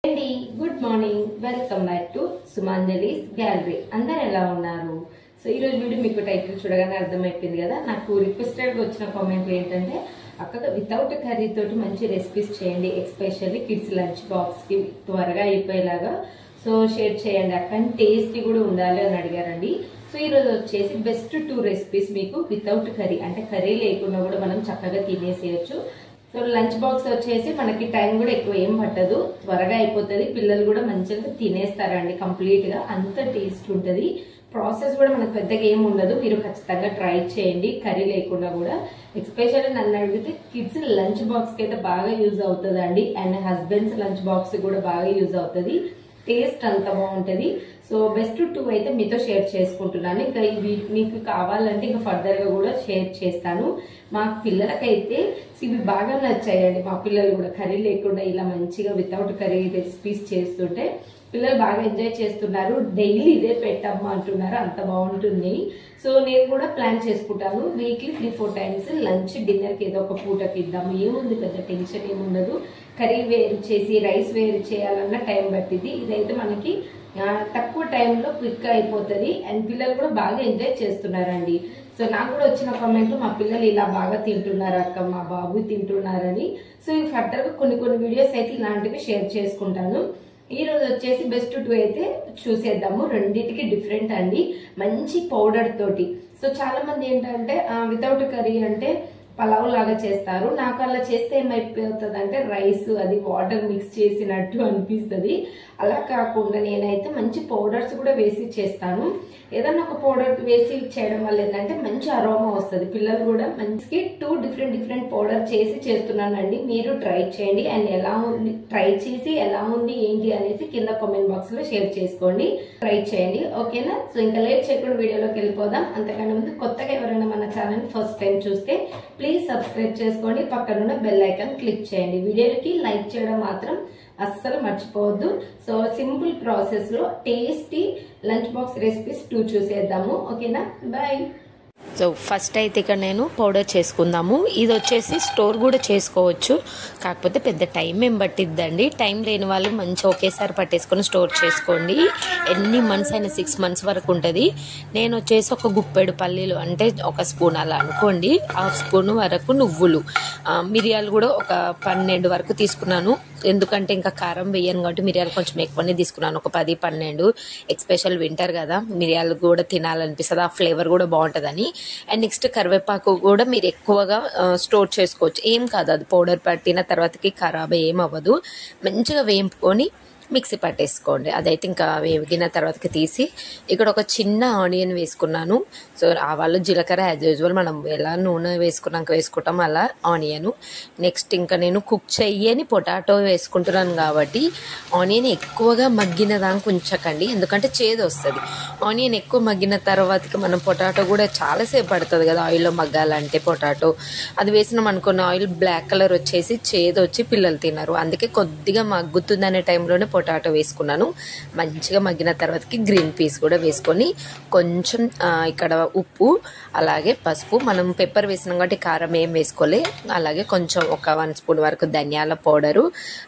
అండి good morning welcome back to Sumanjali's gallery అందరు ఎలా ఉన్నారు సో ఈ రోజు వీడియో మీకు టైటిల్ చూడగానే అర్థమైపోయింది కదా నాకు రిక్వెస్టెడ్ వచ్చిన కామెంట్లు ఏంటంటే అక్కడ వితౌట్ కర్రీ తోటి మంచి రెసిపీస్ చేయండి ఎస్పెషల్లీ కిడ్స్ లంచ్ బాక్స్ కి త్వరగా అయిపోయేలాగా సో షేర్ చేయండి అక్కడ టేస్టీ కూడా ఉండాలి అని అడిగారండి సో ఈ రోజు వచ్చేసి బెస్ట్ టూ రెసిపీస్ మీకు వితౌట్ కర్రీ అంటే కర్రీ లేకుండా కూడా మనం చక్కగా తినేసేయచ్చు సో లంచ్ బాక్స్ వచ్చేసి మనకి టైం కూడా ఎక్కువ ఏం పట్టదు త్వరగా అయిపోతుంది పిల్లలు కూడా మంచిగా తినేస్తారండి కంప్లీట్ గా అంత టేస్ట్ ఉంటుంది ప్రాసెస్ కూడా మనకు పెద్దగా ఏం ఉండదు మీరు ఖచ్చితంగా ట్రై చేయండి కర్రీ లేకుండా కూడా ఎస్పెషల్లీ నన్ను అడిగితే కిడ్స్ లంచ్ బాక్స్ కి అయితే బాగా యూజ్ అవుతుంది అండి అండ్ హస్బెండ్స్ లంచ్ బాక్స్ కూడా బాగా యూజ్ అవుతుంది టేస్ట్ అంత బాగుంటది సో బెస్ట్ టూ అయితే మీతో షేర్ చేసుకుంటున్నాను ఇంకా ఇవి మీకు కావాలంటే ఇంకా ఫర్దర్ గా కూడా షేర్ చేస్తాను మా పిల్లలకైతే ఇవి బాగా నచ్చాయండి మా పిల్లలు కూడా కర్రీ లేకుండా ఇలా మంచిగా వితౌట్ కర్రీ రెసిపీస్ చేస్తుంటే పిల్లలు బాగా ఎంజాయ్ చేస్తున్నారు డైలీ ఇదే పెట్టమ్మా అంటున్నారు అంత బాగుంటుంది సో నేను కూడా ప్లాన్ చేసుకుంటాను weekly three four times lunch dinner కి ఏదో ఒక పూటకి ఇద్దాము ఏముంది పెద్ద టెన్షన్ ఏముండదు కర్రీ వేరు చేసి రైస్ వేరు చేయాలన్న టైం పట్టింది ఇదైతే మనకి ఆ, తక్కువ టైంలో క్విక్ అయిపోతుంది అండ్ పిల్లలు కూడా బాగా ఎంజాయ్ చేస్తున్నారండి సో నాకు కూడా వచ్చిన కామెంట్లు మా పిల్లలు ఇలా బాగా తింటున్నారు అక్క మా బాబు తింటున్నారని సో ఈ ఫర్దర్ గా కొన్ని కొన్ని వీడియోస్ అయితే ఇలాంటివి షేర్ చేసుకుంటాను ఈ రోజు వచ్చేసి బెస్ట్ టూ అయితే చూసేద్దాము రెండింటికి డిఫరెంట్ అండి మంచి పౌడర్ తోటి సో చాలా మంది ఏంటంటే వితౌట్ కర్రీ అంటే పలావ్ లాగా చేస్తారు నాకు అలా చేస్తే ఏమైపోతుంది అంటే రైస్ అది వాటర్ మిక్స్ చేసినట్టు అనిపిస్తుంది అలా కాకుండా నేనైతే మంచి పౌడర్స్ కూడా వేసి చేస్తాను ఏదన్నా ఒక పౌడర్ వేసి చేయడం వల్ల ఏంటంటే మంచి అరోమా వస్తుంది పిల్లలు కూడా మంచి టూ డిఫరెంట్ డిఫరెంట్ పౌడర్ చేసి చేస్తున్నానండి మీరు ట్రై చేయండి అండ్ ఎలా ఉంది ట్రై చేసి ఎలా ఉంది ఏంటి అనేసి కింద కామెంట్ బాక్స్ లో షేర్ చేసుకోండి ట్రై చేయండి ఓకేనా సో ఇంకా లేట్ చేయకుండా వీడియోలోకి వెళ్ళిపోదాం అంతకన్నా ముందు కొత్తగా ఎవరైనా మన ఛానల్ ఫస్ట్ టైం చూస్తే ప్లీజ్ సబ్స్క్రైబ్ చేసుకోండి పక్కనున్న బెల్ ఐకాన్ క్లిక్ చేయండి వీడియోకి లైక్ చేయడం మాత్రం అస్సలు మర్చిపోవద్దు సో సింపుల్ ప్రాసెస్ లో tasty lunch box recipes two చూసేద్దాము ఓకేనా బాయ్ సో ఫస్ట్ అయితే ఇక్కడ నేను పౌడర్ చేసుకుందాము ఇది వచ్చేసి స్టోర్ కూడా చేసుకోవచ్చు కాకపోతే పెద్ద టైం ఏం పట్టిద్దండి టైం లేని వాళ్ళు మంచిగా ఒకేసారి పట్టేసుకొని స్టోర్ చేసుకోండి ఎన్ని మంత్స్ అయినా సిక్స్ మంత్స్ వరకు ఉంటుంది నేను వచ్చేసి ఒక గుప్పెడు పల్లీలు అంటే ఒక స్పూన్ అలా అనుకోండి హాఫ్ స్పూన్ వరకు నువ్వులు ఆ, మిరియాలు కూడా ఒక పన్నెండు వరకు తీసుకున్నాను ఎందుకంటే ఇంకా కారం వేయను కాబట్టి మిరియాలు కొంచెం ఎక్కువనే తీసుకున్నాను ఒక పది పన్నెండు ఎక్స్పెషల్ వింటర్ కదా మిరియాలు కూడా తినాలనిపిస్తుంది ఆ ఫ్లేవర్ కూడా బాగుంటుందని అండ్ నెక్స్ట్ కరివేపాకు కూడా మీరు ఎక్కువగా ఆ, స్టోర్ చేసుకోవచ్చు ఏం కాదు అది పౌడర్ పట్టిన తర్వాతకి ఖరాబ్ ఏం అవ్వదు మంచిగా వేయింపుకొని మిక్సీ పట్టేసుకోండి అదైతే ఇంకా వేగిన తర్వాతకి తీసి ఇక్కడ ఒక చిన్న ఆనియన్ వేసుకున్నాను సో ఆవాలు జీలకర్ర యాజ్ యూజువల్ మనం ఎలా నూనె వేసుకున్నాక వేసుకుంటాం అలా ఆనియన్ నెక్స్ట్ ఇంకా నేను కుక్ చెయ్యని పొటాటో వేసుకుంటున్నాను కాబట్టి ఆనియన్ ఎక్కువగా మగ్గిన దాకా ఉంచకండి ఎందుకంటే చేదు వస్తుంది ఆనియన్ ఎక్కువ మగ్గిన తర్వాతకి మనం పొటాటో కూడా చాలాసేపు పడుతుంది కదా ఆయిల్లో మగ్గాలంటే పొటాటో అది వేసినాం అనుకున్న ఆయిల్ బ్లాక్ కలర్ వచ్చేసి చేదు వచ్చి పిల్లలు తినరు అందుకే కొద్దిగా మగ్గుతుందనే టైంలోనే పొటాటో వేసుకున్నాను మంచిగా మగ్గిన తర్వాతకి గ్రీన్ పీస్ కూడా వేసుకొని కొంచెం ఆ, ఇక్కడ ఉప్పు అలాగే పసుపు మనం పెప్పర్ వేసినాం కాబట్టి కారం ఏం వేసుకోలే అలాగే కొంచెం ఒక వన్ స్పూన్ వరకు ధనియాల పౌడరు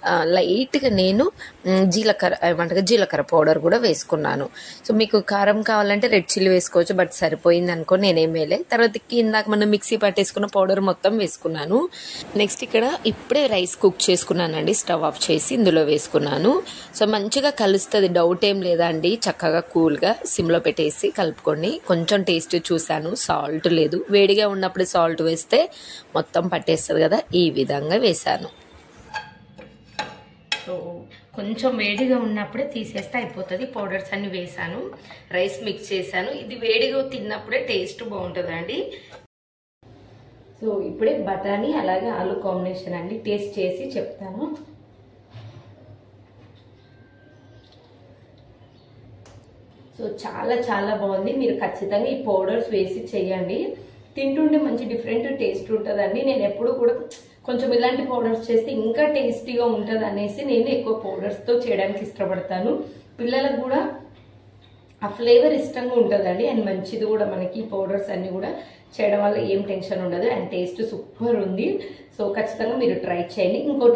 లైట్గా నేను మ్, జీలకర్ర ఏమంటారు జీలకర్ర పౌడర్ కూడా వేసుకున్నాను సో మీకు కారం కావాలంటే రెడ్ చిల్లీ వేసుకోవచ్చు బట్ సరిపోయింది అనుకో నేనేం వేయలే తర్వాత ఇందాక మనం మిక్సీ పట్టేసుకున్న పౌడర్ మొత్తం వేసుకున్నాను నెక్స్ట్ ఇక్కడ ఇప్పుడే రైస్ కుక్ చేసుకున్నానండి స్టవ్ ఆఫ్ చేసి ఇందులో వేసుకున్నాను సో మంచిగా కలుస్తుంది డౌట్ ఏం లేదా అండి చక్కగా కూల్గా సిమ్లో పెట్టేసి కలుపుకొని కొంచెం టేస్ట్ చూశాను సాల్ట్ లేదు వేడిగా ఉన్నప్పుడు సాల్ట్ వేస్తే మొత్తం పట్టేస్తుంది కదా ఈ విధంగా వేశాను సో కొంచెం వేడిగా ఉన్నప్పుడే తీసేస్తే అయిపోతుంది పౌడర్స్ అన్ని వేసాను రైస్ మిక్స్ చేశాను ఇది వేడిగా తిన్నప్పుడే టేస్ట్ బాగుంటుందండి సో ఇప్పుడే బఠానీ అలాగే ఆలు కాంబినేషన్ అండి టేస్ట్ చేసి చెప్తాను సో చాలా చాలా బాగుంది మీరు ఖచ్చితంగా ఈ పౌడర్స్ వేసి చేయండి తింటుంటే మంచి డిఫరెంట్ టేస్ట్ ఉంటుందండి నేను ఎప్పుడు కూడా కొంచెం ఇలాంటి పౌడర్స్ చేస్తే ఇంకా టేస్టీగా ఉంటుంది అనేసి నేను ఎక్కువ పౌడర్స్తో చేయడానికి ఇష్టపడతాను పిల్లలకు కూడా ఆ ఫ్లేవర్ ఇష్టంగా ఉంటుందండి అండ్ మంచిది కూడా మనకి పౌడర్స్ అన్ని కూడా చేయడం వల్ల ఏం టెన్షన్ ఉండదు అండ్ టేస్ట్ సూపర్ ఉంది సో ఖచ్చితంగా మీరు ట్రై చేయండి ఇంకోటి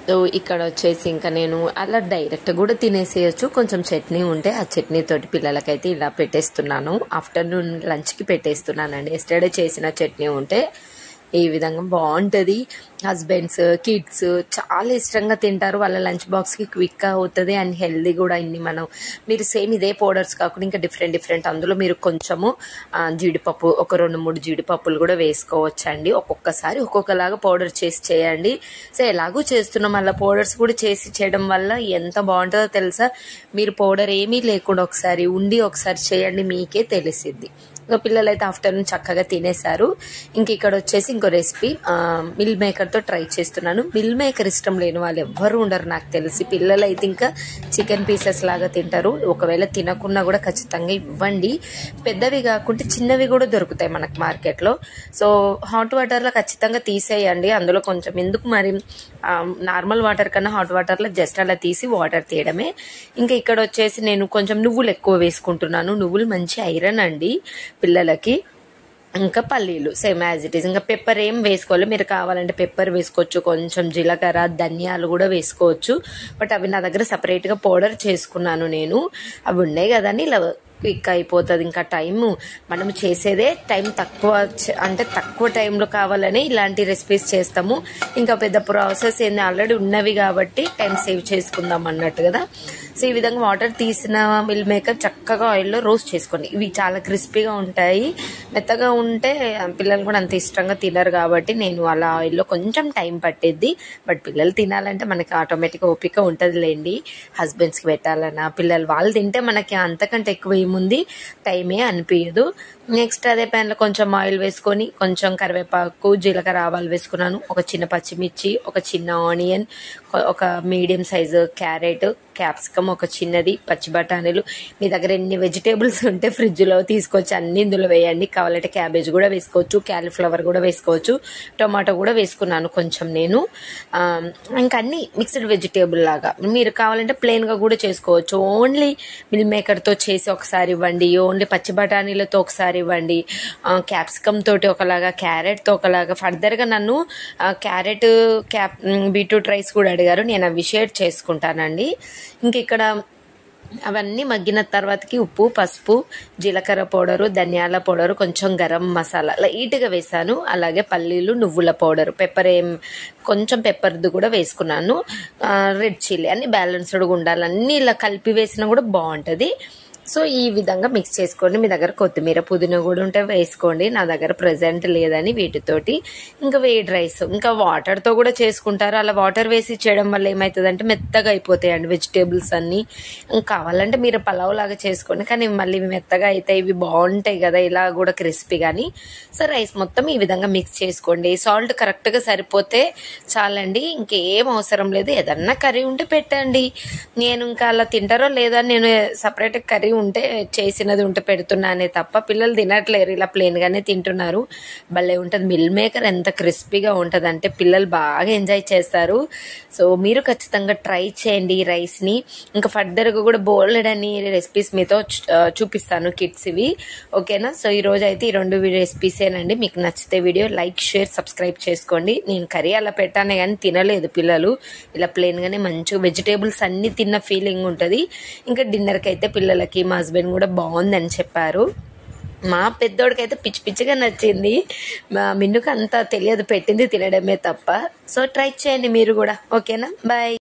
సో ఇక్కడ వచ్చేసి ఇంకా నేను అలా డైరెక్ట్ కూడా తినేసేయచ్చు కొంచెం చట్నీ ఉంటే ఆ చట్నీ తోటి పిల్లలకైతే ఇలా పెట్టేస్తున్నాను ఆఫ్టర్నూన్ లంచ్కి పెట్టేస్తున్నానండి ఎస్టర్డే చేసిన చట్నీ ఉంటే ఈ విధంగా బాగుంటుంది హస్బెండ్స్ కిడ్స్ చాలా ఇష్టంగా తింటారు వాళ్ళ లంచ్ బాక్స్కి క్విక్గా అవుతుంది అండ్ హెల్దీ కూడా ఇన్ని మనం మీరు సేమ్ ఇదే పౌడర్స్ కాకుండా ఇంకా డిఫరెంట్ డిఫరెంట్ అందులో మీరు కొంచెము ఆ, జీడిపప్పు ఒక రెండు మూడు జీడిపప్పులు కూడా వేసుకోవచ్చండి ఒక్కొక్కసారి ఒక్కొక్కలాగా పౌడర్ చేసి చేయండి సో ఎలాగో చేస్తున్నాం అలా పౌడర్స్ కూడా చేసి చేయడం వల్ల ఎంత బాగుంటుందో తెలుసా మీరు పౌడర్ ఏమీ లేకుండా ఒకసారి ఉండి ఒకసారి చేయండి మీకే తెలిసిద్ది ఇంకా పిల్లలు అయితే ఆఫ్టర్నూన్ చక్కగా తినేశారు ఇంక ఇక్కడ వచ్చేసి ఇంకో రెసిపీ మిల్ మేకర్ తో ట్రై చేస్తున్నాను మిల్ మేకర్ ఇష్టం లేని వాళ్ళు ఎవ్వరు ఉండరు నాకు తెలిసి పిల్లలు అయితే ఇంకా చికెన్ పీసెస్ లాగా తింటారు ఒకవేళ తినకున్నా కూడా ఖచ్చితంగా ఇవ్వండి పెద్దవి కాకుంటే చిన్నవి కూడా దొరుకుతాయి మనకు మార్కెట్ లో సో హాట్ వాటర్ లో ఖచ్చితంగా తీసేయండి అందులో కొంచెం ఎందుకు మరి నార్మల్ వాటర్ కన్నా హాట్ వాటర్ లో జస్ట్ అలా తీసి వాటర్ తీయడమే ఇంకా ఇక్కడ వచ్చేసి నేను కొంచెం నువ్వులు ఎక్కువ వేసుకుంటున్నాను నువ్వులు మంచి ఐరన్ అండి పిల్లలకి ఇంకా పల్లీలు సేమ్ యాజ్ ఇట్ ఈస్ ఇంకా పెప్పర్ ఏం వేసుకోవాలి మీరు కావాలంటే పెప్పర్ వేసుకోవచ్చు కొంచెం జీలకర్ర ధనియాలు కూడా వేసుకోవచ్చు బట్ అవి నా దగ్గర సపరేట్గా పౌడర్ చేసుకున్నాను నేను అవి ఉన్నాయి కదండి ఇలా క్విక్ అయిపోతుంది ఇంకా టైం మనం చేసేదే టైం తక్కువ చ- అంటే తక్కువ టైంలో కావాలని ఇలాంటి రెసిపీస్ చేస్తాము ఇంకా పెద్ద ప్రాసెస్ ఏంది ఆల్రెడీ ఉన్నవి కాబట్టి టైం సేవ్ చేసుకుందాం అన్నట్టు కదా సో ఈ విధంగా వాటర్ తీసిన మిల్ మేకర్ చక్కగా ఆయిల్లో రోస్ట్ చేసుకోండి ఇవి చాలా క్రిస్పీగా ఉంటాయి మెత్తగా ఉంటే పిల్లలు కూడా అంత ఇష్టంగా తినరు కాబట్టి నేను అలా ఆయిల్లో కొంచెం టైం పట్టిద్ది బట్ పిల్లలు తినాలంటే మనకి ఆటోమేటిక్ ఓపిక ఉంటుందిలేండి హస్బెండ్స్కి పెట్టాలన్నా పిల్లలు వాళ్ళు తింటే మనకి అంతకంటే ఎక్కువ ఏముంది టైమే అనిపించదు నెక్స్ట్ అదే ప్యాన్లో కొంచెం ఆయిల్ వేసుకొని కొంచెం కరివేపాకు జీలకర్ర ఆవాలు వేసుకున్నాను ఒక చిన్న పచ్చిమిర్చి ఒక చిన్న ఆనియన్ ఒక మీడియం సైజు క్యారెట్ క్యాప్సికమ్ ఒక చిన్నది పచ్చి బఠానీలు మీ దగ్గర ఎన్ని వెజిటేబుల్స్ ఉంటే ఫ్రిడ్జ్లో తీసుకొచ్చి అన్ని ఇందులో వేయండి కావాలంటే క్యాబేజ్ కూడా వేసుకోవచ్చు క్యాలీఫ్లవర్ కూడా వేసుకోవచ్చు టొమాటో కూడా వేసుకున్నాను కొంచెం నేను ఆ, ఇంకా అన్ని మిక్స్డ్ వెజిటేబుల్ లాగా మీరు కావాలంటే ప్లెయిన్ గా కూడా చేసుకోవచ్చు ఓన్లీ మిల్ మేకర్ తో చేసి ఒకసారి ఇవ్వండి ఓన్లీ పచ్చి బఠానీలతో ఒకసారి ఇవ్వండి క్యాప్సికమ్ తోటి ఒకలాగా క్యారెట్ తో ఒకలాగా ఫర్దర్ గా నన్ను క్యారెట్ క్యాప్ బీట్రూట్ రైస్ కూడా అడిగారు నేను అవి షేర్ చేసుకుంటానండి ఇంక ఇక్కడ అవన్నీ మగ్గిన తర్వాతకి ఉప్పు పసుపు జీలకర్ర పౌడరు ధనియాల పౌడరు కొంచెం గరం మసాలా లైట్గా వేసాను అలాగే పల్లీలు నువ్వుల పౌడర్ పెప్పర్ ఏం కొంచెం పెప్పర్ది కూడా వేసుకున్నాను ఆ, రెడ్ చిల్లీ అన్ని బ్యాలెన్స్డ్గా ఉండాలి అన్ని ఇలా కలిపి వేసినా కూడా బాగుంటుంది సో ఈ విధంగా మిక్స్ చేసుకోండి మీ దగ్గర కొత్తిమీర పుదీనా కూడా ఉంటే వేసుకోండి నా దగ్గర ప్రజెంట్ లేదని వీటితోటి ఇంకా వేడి రైస్ ఇంకా వాటర్ తో కూడా చేసుకుంటారు అలా వాటర్ వేసి చేయడం వల్ల ఏమవుతుందంటే మెత్తగా అయిపోతాయండి వెజిటేబుల్స్ అన్ని ఇంకా కావాలంటే మీరు పలావ్ లాగా చేసుకోండి కానీ మళ్ళీ మెత్తగా అయితే ఇవి బాగుంటాయి కదా ఇలా కూడా క్రిస్పీ కానీ సో రైస్ మొత్తం ఈ విధంగా మిక్స్ చేసుకోండి సాల్ట్ కరెక్ట్ గా సరిపోతే చాలండి ఇంకేం అవసరం లేదు ఏదన్నా కర్రీ ఉంటే పెట్టండి నేను ఇంకా అలా తింటారో లేదో అని నేను సపరేట్ కర్రీ ఉంటే చేసినది ఉంటే పెడుతున్నానే తప్ప పిల్లలు తినట్లేరు ఇలా ప్లేన్ గానే తింటున్నారు భలే ఉంటుంది మిల్ మేకర్ ఎంత క్రిస్పీగా ఉంటుంది అంటే పిల్లలు బాగా ఎంజాయ్ చేస్తారు సో మీరు ఖచ్చితంగా ట్రై చేయండి ఈ రైస్ ని ఇంకా ఫర్దర్ గా కూడా బోల్డ్ అని రెసిపీస్ మీతో చూ- ఆ, చూపిస్తాను కిడ్స్ ఇవి ఓకేనా సో ఈ రోజు అయితే ఈ రెండు రెసిపీసేనండి మీకు నచ్చితే వీడియో లైక్ షేర్ సబ్స్క్రైబ్ చేసుకోండి నేను కర్రీ అలా పెట్టానే కానీ తినలేదు పిల్లలు ఇలా ప్లెయిన్ గానే మంచిగా వెజిటేబుల్స్ అన్ని తిన్న ఫీలింగ్ ఉంటది ఇంకా డిన్నర్ కి అయితే పిల్లలకి మా హస్బెండ్ కూడా బాగుందని చెప్పారు మా పెద్దోడికి అయితే పిచ్చి పిచ్చిగా నచ్చింది మా మిన్నుకు అంత తెలియదు పెట్టింది తినడమే తప్ప సో ట్రై చేయండి మీరు కూడా ఓకేనా బాయ్